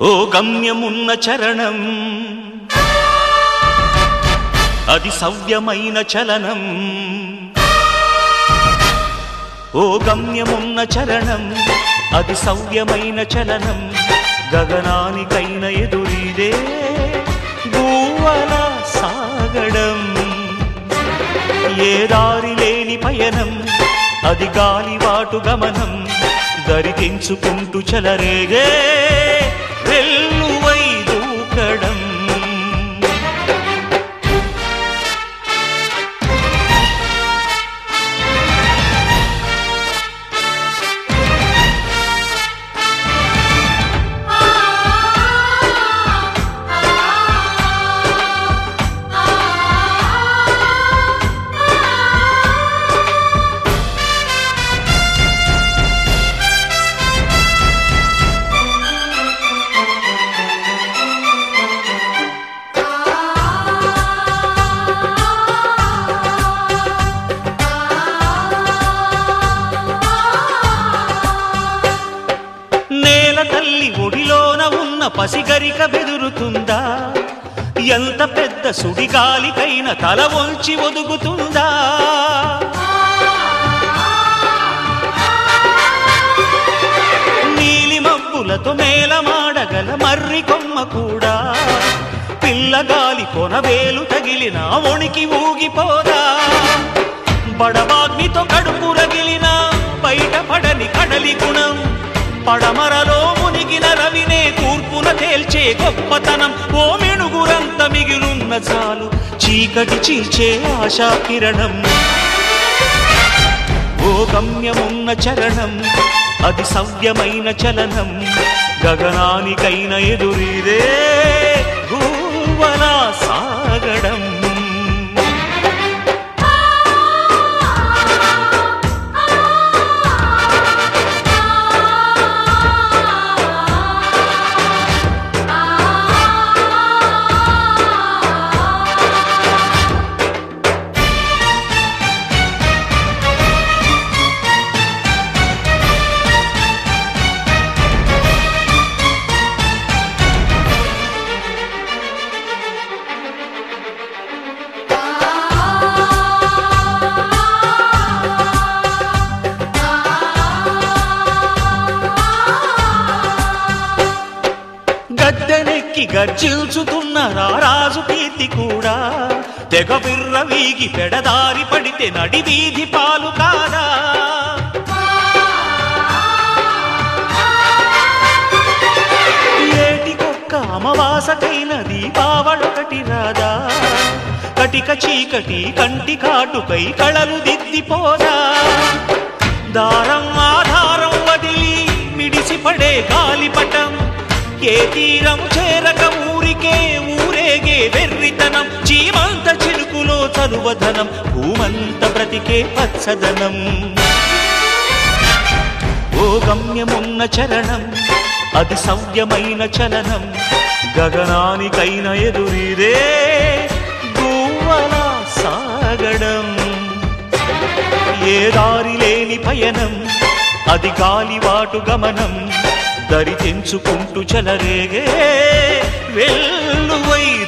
ఓ గమ్యమున్న చరణం అది సవ్యమైన చలనం ఓ గమ్యమున్న చరణం అది సవ్యమైన చలనం గగనానికైన ఎదురీదే గూవల సాగడం ఏ దారి లేని పయనం అది గాలివాటు గమనం దరికించుకుంటూ చలరేగే వెల్లువై దూకడం నేల తల్లి ఒడిలోన ఉన్న పసిగరిక బెదురుతుందా ఎంత పెద్ద సుడిగాలికైన తల వంచి ఒదుగుతుందా నీలి మబ్బులతో మేలమాడగల మర్రి కొమ్మ కూడా పిల్లగాలి కొనవేలు తగిలిన ఒణికి ఊగిపోదా బడబాగ్నితో కడుపు రగిలిన బయటపడని కడలి గుణం పడమరలో మునిగిన రవినే తూర్పున తేల్చే గొప్పతనం ఓ మెణుగురంత మిగిలున్న చాలు చీకటి చీల్చే ఆశా కిరణం ఓ గమ్యమున్న చరణం అది సవ్యమైన చలనం గగనానికైన ఎదురీదే గూవలా సాగడం గద్దెనెక్కి గర్జిల్చుతున్న రారాజు కీర్తి కూడా తెగ బిర్ర వీగి పెడదారి పడితే నడి వీధి పాలు కాదా ఏటికొక్క అమవాసకైన దీపావళొకటి రాదా కటిక చీకటి కంటి కాటుకై కళలు దిద్దిపోదా దారం ఆధారం వదిలి మిడిసిపడే గాలిపటం ఏ తీరం చేరక ఊరికే ఊరేగే వెర్రితనం చీమంత చిలుకులో చలువధనం భూమంత బ్రతికే పచ్చదనం ఓ గమ్యమున్న చరణం అది సవ్యమైన చలనం గగనానికైన ఎదురీదే గువ్వల సాగడం ఏ దారి లేని పయనం అది గాలివాటు గమనం దరి తెంచుకుంటూ చలరేగే వెల్లువై